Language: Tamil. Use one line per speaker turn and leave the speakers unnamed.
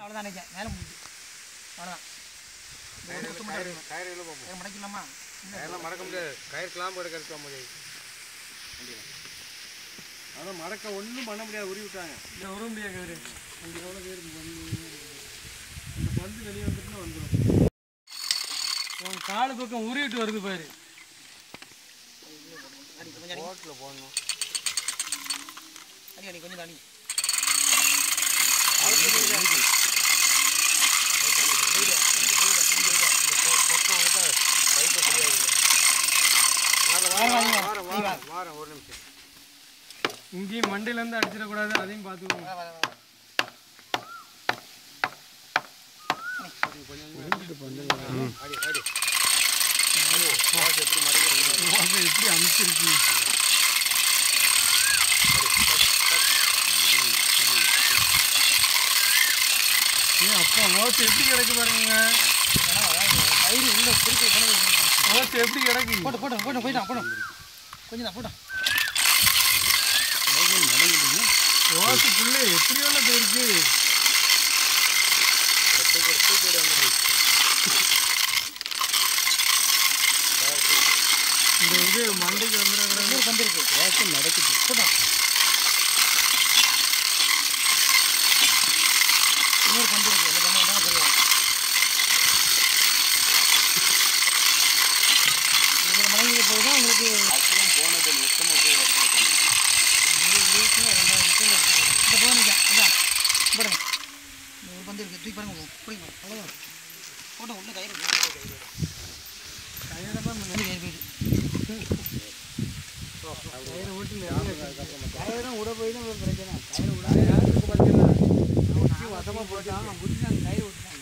அவ்வளோதான் நினைக்கிறேன் மேலே முடிஞ்சு அவ்வளோதான்
கயிறு கயிறு இழுப்ப பார்ப்போம்
மடக்கலாமா
கயிறுலாம் மறக்க முடியாது கயிறு கிளாம்பு எடுக்க இருக்க முடியாது அதான் மறக்க ஒன்றும் பண்ண முடியாது உருவி விட்டாங்க
இந்த உருவ முடியாது கயிறு அங்கே எவ்வளோ கயிறு இந்த பந்து வெளியே வந்துட்டுனா வந்துடும் உன் காலு பக்கம் உருவிட்டு வருது பாரு
அடி கொஞ்சம் அடி
போட்டில் போடணும்
அடி அடி கொஞ்சம் அடி
வாரம் வாரம் வாரம் வாரம் ஒரு நிமிஷம்
இங்கேயும் மண்டையிலேருந்து அடிச்சிடக்கூடாது அதையும் பார்த்துக்கணும்
வா, வா, வா.
அடி அடி
அதை எப்படி அமுச்சிருக்கு ஏன் அப்பா ஓட்டு எப்படி கிடக்கு பாருங்க
கயிறு உள்ள பிடிக்க போனது
ஓட்டு எப்படி கிடக்கு
போட்டு போட்டு போட்டு போயிட்டான் போடும் கொஞ்சம் தான் போட்டான்
ஓட்டுக்குள்ளே எப்படி உள்ள போயிருக்கு இந்த இது மண்டைக்கு வந்துடுறாங்க
இன்னொரு பந்து இருக்கு நடக்குது போட்டான் இன்னொரு பந்து இருக்கு அந்த பந்து தான் சொல்லுவாங்க இதில் மடங்கி போய் தான் உங்களுக்கு போனது மொத்தமாக போய் இந்த போக நிற்கும் அதான் போடுங்க இந்த ஒரு பந்து இருக்கு தூக்கி பாருங்க பிடிங்க அவ்வளோதான் போட்டோம் உள்ள கயிறு இருக்கு.
கையில தான்
வந்து கயிறு போயிட்டு
கயிறு ஓட்டில்
கயிறும் விட போய் தான் பிரச்சனை கயிறு விட
யாருக்கு பார்த்தீங்கன்னா
வசமாக போட்டான் புடிச்சாங்க கயிறு விட்டுட்டான்